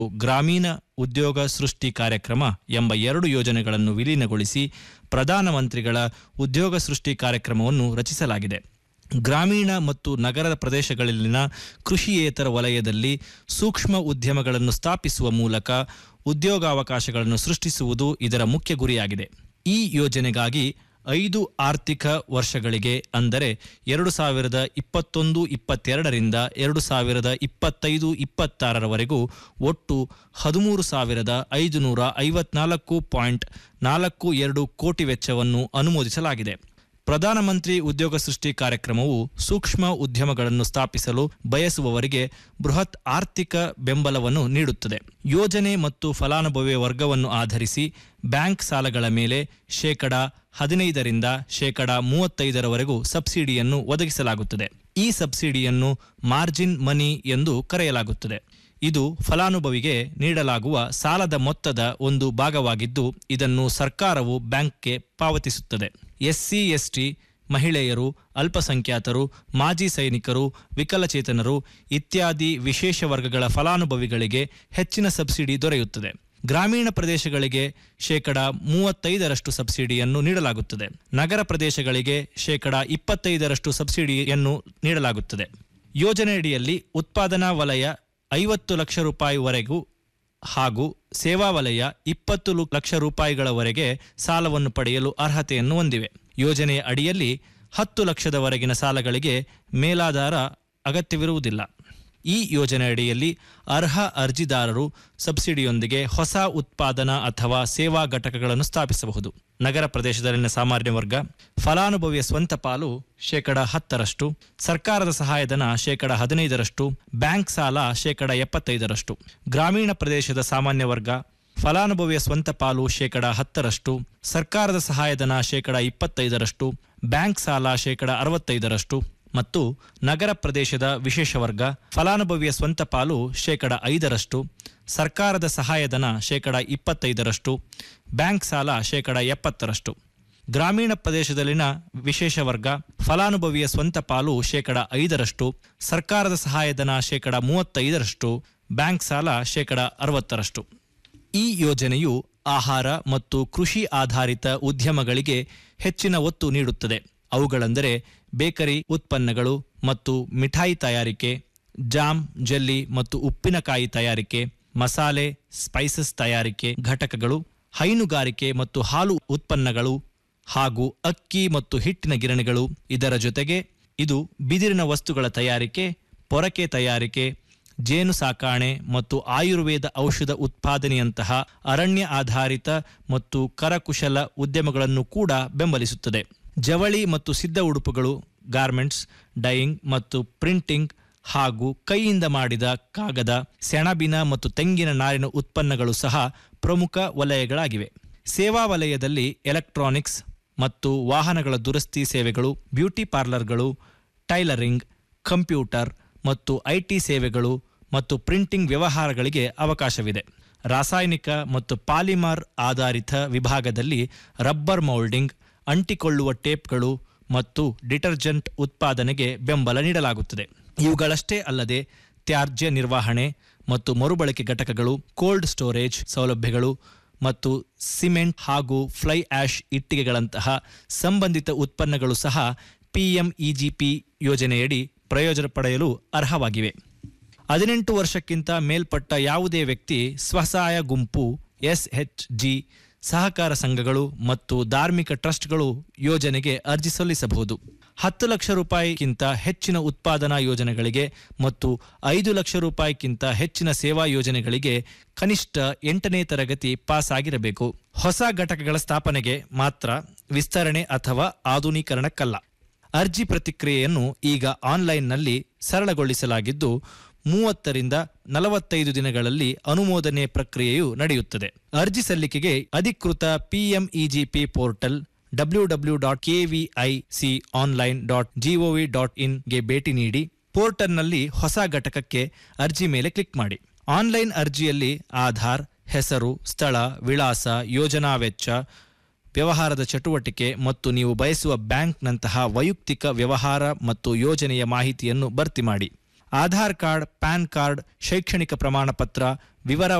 ಗ್ರಾಮೀಣ ಉದ್ಯೋಗ ಸೃಷ್ಟಿ ಕಾರ್ಯಕ್ರಮ ಎಂಬ ಎರಡು ಯೋಜನೆಗಳನ್ನು ವಿಲೀನಗೊಳಿಸಿ ಪ್ರಧಾನಮಂತ್ರಿಗಳ ಉದ್ಯೋಗ ಸೃಷ್ಟಿ ಕಾರ್ಯಕ್ರಮವನ್ನು ರಚಿಸಲಾಗಿದೆ ಗ್ರಾಮೀಣ ಮತ್ತು ನಗರದ ಪ್ರದೇಶಗಳಲ್ಲಿನ ಕೃಷಿಯೇತರ ವಲಯದಲ್ಲಿ ಸೂಕ್ಷ್ಮ ಉದ್ಯಮಗಳನ್ನು ಸ್ಥಾಪಿಸುವ ಮೂಲಕ ಉದ್ಯೋಗಾವಕಾಶಗಳನ್ನು ಸೃಷ್ಟಿಸುವುದು ಇದರ ಮುಖ್ಯ ಗುರಿಯಾಗಿದೆ ಈ ಯೋಜನೆಗಾಗಿ ಐದು ಆರ್ಥಿಕ ವರ್ಷಗಳಿಗೆ ಅಂದರೆ ಎರಡು ಸಾವಿರದ ಇಪ್ಪತ್ತೊಂದು ಇಪ್ಪತ್ತೆರಡರಿಂದ ಎರಡು ಸಾವಿರದ ಇಪ್ಪತ್ತೈದು ಇಪ್ಪತ್ತಾರರವರೆಗೂ ಒಟ್ಟು ಹದಿಮೂರು ಸಾವಿರದ ಐದುನೂರ ಐವತ್ನಾಲ್ಕು ಪಾಯಿಂಟ್ ನಾಲ್ಕು ಎರಡು ಕೋಟಿ ವೆಚ್ಚವನ್ನು ಅನುಮೋದಿಸಲಾಗಿದೆ ಪ್ರಧಾನಮಂತ್ರಿ ಉದ್ಯೋಗ ಸೃಷ್ಟಿ ಕಾರ್ಯಕ್ರಮವು ಸೂಕ್ಷ್ಮ ಉದ್ಯಮಗಳನ್ನು ಸ್ಥಾಪಿಸಲು ಬಯಸುವವರಿಗೆ ಬೃಹತ್ ಆರ್ಥಿಕ ಬೆಂಬಲವನ್ನು ನೀಡುತ್ತದೆ ಯೋಜನೆ ಮತ್ತು ಫಲಾನುಭವಿ ವರ್ಗವನ್ನು ಆಧರಿಸಿ ಬ್ಯಾಂಕ್ ಸಾಲಗಳ ಮೇಲೆ ಶೇಕಡ ಹದಿನೈದರಿಂದ ಶೇಕಡ ಮೂವತ್ತೈದರವರೆಗೂ ಸಬ್ಸಿಡಿಯನ್ನು ಒದಗಿಸಲಾಗುತ್ತದೆ ಈ ಸಬ್ಸಿಡಿಯನ್ನು ಮಾರ್ಜಿನ್ ಮನಿ ಎಂದು ಕರೆಯಲಾಗುತ್ತದೆ ಇದು ಫಲಾನುಭವಿಗೆ ನೀಡಲಾಗುವ ಸಾಲದ ಮೊತ್ತದ ಒಂದು ಭಾಗವಾಗಿದ್ದು ಇದನ್ನು ಸರ್ಕಾರವು ಬ್ಯಾಂಕ್ಗೆ ಪಾವತಿಸುತ್ತದೆ ಎಸ್ಸಿ ಎಸ್ಟಿ ಮಹಿಳೆಯರು ಅಲ್ಪಸಂಖ್ಯಾತರು ಮಾಜಿ ಸೈನಿಕರು ವಿಕಲಚೇತನರು ಇತ್ಯಾದಿ ವಿಶೇಷ ವರ್ಗಗಳ ಫಲಾನುಭವಿಗಳಿಗೆ ಹೆಚ್ಚಿನ ಸಬ್ಸಿಡಿ ದೊರೆಯುತ್ತದೆ ಗ್ರಾಮೀಣ ಪ್ರದೇಶಗಳಿಗೆ ಶೇಕಡ ಮೂವತ್ತೈದರಷ್ಟು ಸಬ್ಸಿಡಿಯನ್ನು ನೀಡಲಾಗುತ್ತದೆ ನಗರ ಪ್ರದೇಶಗಳಿಗೆ ಶೇಕಡ ಇಪ್ಪತ್ತೈದರಷ್ಟು ಸಬ್ಸಿಡಿಯನ್ನು ನೀಡಲಾಗುತ್ತದೆ ಯೋಜನೆಯಡಿಯಲ್ಲಿ ಉತ್ಪಾದನಾ ವಲಯ ಐವತ್ತು ಲಕ್ಷ ರೂಪಾಯಿವರೆಗೂ ಹಾಗೂ ಸೇವಾ ವಲಯ ಇಪ್ಪತ್ತು ಲು- ಲಕ್ಷ ರೂಪಾಯಿಗಳವರೆಗೆ ಸಾಲವನ್ನು ಪಡೆಯಲು ಅರ್ಹತೆಯನ್ನು ಹೊಂದಿವೆ ಯೋಜನೆಯ ಅಡಿಯಲ್ಲಿ ಹತ್ತು ಲಕ್ಷದವರೆಗಿನ ಸಾಲಗಳಿಗೆ ಮೇಲಾಧಾರ ಅಗತ್ಯವಿರುವುದಿಲ್ಲ ಈ ಯೋಜನೆ ಅಡಿಯಲ್ಲಿ ಅರ್ಹ ಅರ್ಜಿದಾರರು ಸಬ್ಸಿಡಿಯೊಂದಿಗೆ ಹೊಸ ಉತ್ಪಾದನಾ ಅಥವಾ ಸೇವಾ ಘಟಕಗಳನ್ನು ಸ್ಥಾಪಿಸಬಹುದು ನಗರ ಪ್ರದೇಶದಲ್ಲಿನ ಸಾಮಾನ್ಯ ವರ್ಗ ಫಲಾನುಭವಿಯ ಸ್ವಂತ ಪಾಲು ಶೇಕಡ ಹತ್ತರಷ್ಟು ಸರ್ಕಾರದ ಸಹಾಯಧನ ಶೇಕಡ ಹದಿನೈದರಷ್ಟು ಬ್ಯಾಂಕ್ ಸಾಲ ಶೇಕಡ ಎಪ್ಪತ್ತೈದರಷ್ಟು ಗ್ರಾಮೀಣ ಪ್ರದೇಶದ ಸಾಮಾನ್ಯ ವರ್ಗ ಫಲಾನುಭವಿಯ ಸ್ವಂತ ಪಾಲು ಶೇಕಡ ಹತ್ತರಷ್ಟು ಸರ್ಕಾರದ ಸಹಾಯಧನ ಶೇಕಡ ಇಪ್ಪತ್ತೈದರಷ್ಟು ಬ್ಯಾಂಕ್ ಸಾಲ ಶೇಕಡ ಅರವತ್ತೈದರಷ್ಟು ಮತ್ತು ನಗರ ಪ್ರದೇಶದ ವಿಶೇಷ ವರ್ಗ ಫಲಾನುಭವಿಯ ಸ್ವಂತ ಪಾಲು ಶೇಕಡ ಐದರಷ್ಟು ಸರ್ಕಾರದ ಸಹಾಯಧನ ಶೇಕಡ ಇಪ್ಪತ್ತೈದರಷ್ಟು ಬ್ಯಾಂಕ್ ಸಾಲ ಶೇಕಡ ಎಪ್ಪತ್ತರಷ್ಟು ಗ್ರಾಮೀಣ ಪ್ರದೇಶದಲ್ಲಿನ ವಿಶೇಷ ವರ್ಗ ಫಲಾನುಭವಿಯ ಸ್ವಂತ ಪಾಲು ಶೇಕಡ ಐದರಷ್ಟು ಸರ್ಕಾರದ ಸಹಾಯಧನ ಶೇಕಡ ಮೂವತ್ತೈದರಷ್ಟು ಬ್ಯಾಂಕ್ ಸಾಲ ಶೇಕಡ ಅರವತ್ತರಷ್ಟು ಈ ಯೋಜನೆಯು ಆಹಾರ ಮತ್ತು ಕೃಷಿ ಆಧಾರಿತ ಉದ್ಯಮಗಳಿಗೆ ಹೆಚ್ಚಿನ ಒತ್ತು ನೀಡುತ್ತದೆ ಅವುಗಳೆಂದರೆ ಬೇಕರಿ ಉತ್ಪನ್ನಗಳು ಮತ್ತು ಮಿಠಾಯಿ ತಯಾರಿಕೆ ಜಾಮ್ ಜೆಲ್ಲಿ ಮತ್ತು ಉಪ್ಪಿನಕಾಯಿ ತಯಾರಿಕೆ ಮಸಾಲೆ ಸ್ಪೈಸಸ್ ತಯಾರಿಕೆ ಘಟಕಗಳು ಹೈನುಗಾರಿಕೆ ಮತ್ತು ಹಾಲು ಉತ್ಪನ್ನಗಳು ಹಾಗೂ ಅಕ್ಕಿ ಮತ್ತು ಹಿಟ್ಟಿನ ಗಿರಣಿಗಳು ಇದರ ಜೊತೆಗೆ ಇದು ಬಿದಿರಿನ ವಸ್ತುಗಳ ತಯಾರಿಕೆ ಪೊರಕೆ ತಯಾರಿಕೆ ಜೇನು ಸಾಕಾಣೆ ಮತ್ತು ಆಯುರ್ವೇದ ಔಷಧ ಉತ್ಪಾದನೆಯಂತಹ ಅರಣ್ಯ ಆಧಾರಿತ ಮತ್ತು ಕರಕುಶಲ ಉದ್ಯಮಗಳನ್ನು ಕೂಡ ಬೆಂಬಲಿಸುತ್ತದೆ ಜವಳಿ ಮತ್ತು ಸಿದ್ಧ ಉಡುಪುಗಳು ಗಾರ್ಮೆಂಟ್ಸ್ ಡೈಯಿಂಗ್ ಮತ್ತು ಪ್ರಿಂಟಿಂಗ್ ಹಾಗೂ ಕೈಯಿಂದ ಮಾಡಿದ ಕಾಗದ ಸೆಣಬಿನ ಮತ್ತು ತೆಂಗಿನ ನಾರಿನ ಉತ್ಪನ್ನಗಳು ಸಹ ಪ್ರಮುಖ ವಲಯಗಳಾಗಿವೆ ಸೇವಾ ವಲಯದಲ್ಲಿ ಎಲೆಕ್ಟ್ರಾನಿಕ್ಸ್ ಮತ್ತು ವಾಹನಗಳ ದುರಸ್ತಿ ಸೇವೆಗಳು ಬ್ಯೂಟಿ ಪಾರ್ಲರ್ಗಳು ಟೈಲರಿಂಗ್ ಕಂಪ್ಯೂಟರ್ ಮತ್ತು ಐಟಿ ಸೇವೆಗಳು ಮತ್ತು ಪ್ರಿಂಟಿಂಗ್ ವ್ಯವಹಾರಗಳಿಗೆ ಅವಕಾಶವಿದೆ ರಾಸಾಯನಿಕ ಮತ್ತು ಪಾಲಿಮರ್ ಆಧಾರಿತ ವಿಭಾಗದಲ್ಲಿ ರಬ್ಬರ್ ಮೌಲ್ಡಿಂಗ್ ಅಂಟಿಕೊಳ್ಳುವ ಟೇಪ್ಗಳು ಮತ್ತು ಡಿಟರ್ಜೆಂಟ್ ಉತ್ಪಾದನೆಗೆ ಬೆಂಬಲ ನೀಡಲಾಗುತ್ತದೆ ಇವುಗಳಷ್ಟೇ ಅಲ್ಲದೆ ತ್ಯಾಜ್ಯ ನಿರ್ವಹಣೆ ಮತ್ತು ಮರುಬಳಕೆ ಘಟಕಗಳು ಕೋಲ್ಡ್ ಸ್ಟೋರೇಜ್ ಸೌಲಭ್ಯಗಳು ಮತ್ತು ಸಿಮೆಂಟ್ ಹಾಗೂ ಫ್ಲೈ ಆಶ್ ಇಟ್ಟಿಗೆಗಳಂತಹ ಸಂಬಂಧಿತ ಉತ್ಪನ್ನಗಳು ಸಹ ಪಿಎಂಇಜಿಪಿ ಯೋಜನೆಯಡಿ ಪ್ರಯೋಜನ ಪಡೆಯಲು ಅರ್ಹವಾಗಿವೆ ಹದಿನೆಂಟು ವರ್ಷಕ್ಕಿಂತ ಮೇಲ್ಪಟ್ಟ ಯಾವುದೇ ವ್ಯಕ್ತಿ ಸ್ವಸಹಾಯ ಗುಂಪು ಎಸ್ಎಚ್ಜಿ ಸಹಕಾರ ಸಂಘಗಳು ಮತ್ತು ಧಾರ್ಮಿಕ ಟ್ರಸ್ಟ್ಗಳು ಯೋಜನೆಗೆ ಅರ್ಜಿ ಸಲ್ಲಿಸಬಹುದು ಹತ್ತು ಲಕ್ಷ ರೂಪಾಯಿಗಿಂತ ಹೆಚ್ಚಿನ ಉತ್ಪಾದನಾ ಯೋಜನೆಗಳಿಗೆ ಮತ್ತು ಐದು ಲಕ್ಷ ರೂಪಾಯಿಗಿಂತ ಹೆಚ್ಚಿನ ಸೇವಾ ಯೋಜನೆಗಳಿಗೆ ಕನಿಷ್ಠ ಎಂಟನೇ ತರಗತಿ ಪಾಸ್ ಆಗಿರಬೇಕು ಹೊಸ ಘಟಕಗಳ ಸ್ಥಾಪನೆಗೆ ಮಾತ್ರ ವಿಸ್ತರಣೆ ಅಥವಾ ಆಧುನೀಕರಣಕ್ಕಲ್ಲ ಅರ್ಜಿ ಪ್ರತಿಕ್ರಿಯೆಯನ್ನು ಈಗ ಆನ್ಲೈನ್ನಲ್ಲಿ ಸರಳಗೊಳಿಸಲಾಗಿದ್ದು ಮೂವತ್ತರಿಂದ ನಲವತ್ತೈದು ದಿನಗಳಲ್ಲಿ ಅನುಮೋದನೆ ಪ್ರಕ್ರಿಯೆಯು ನಡೆಯುತ್ತದೆ ಅರ್ಜಿ ಸಲ್ಲಿಕೆಗೆ ಅಧಿಕೃತ PMEGP portal W W dot KVIC online dot G O V dot ಇನ್ಗೆ ಭೇಟಿ ನೀಡಿ ಪೋರ್ಟಲ್ನಲ್ಲಿ ಹೊಸ ಘಟಕಕ್ಕೆ ಅರ್ಜಿ ಮೇಲೆ ಕ್ಲಿಕ್ ಮಾಡಿ ಆನ್ಲೈನ್ ಅರ್ಜಿಯಲ್ಲಿ ಆಧಾರ್ ಹೆಸರು ಸ್ಥಳ ವಿಳಾಸ ಯೋಜನಾ ವೆಚ್ಚ ವ್ಯವಹಾರದ ಚಟುವಟಿಕೆ ಮತ್ತು ನೀವು ಬಯಸುವ ಬ್ಯಾಂಕ್ನಂತಹ ವೈಯಕ್ತಿಕ ವ್ಯವಹಾರ ಮತ್ತು ಯೋಜನೆಯ ಮಾಹಿತಿಯನ್ನು ಭರ್ತಿ ಮಾಡಿ ಆಧಾರ್ ಕಾರ್ಡ್ ಪ್ಯಾನ್ ಕಾರ್ಡ್ ಶೈಕ್ಷಣಿಕ ಪ್ರಮಾಣ ಪತ್ರ ವಿವರ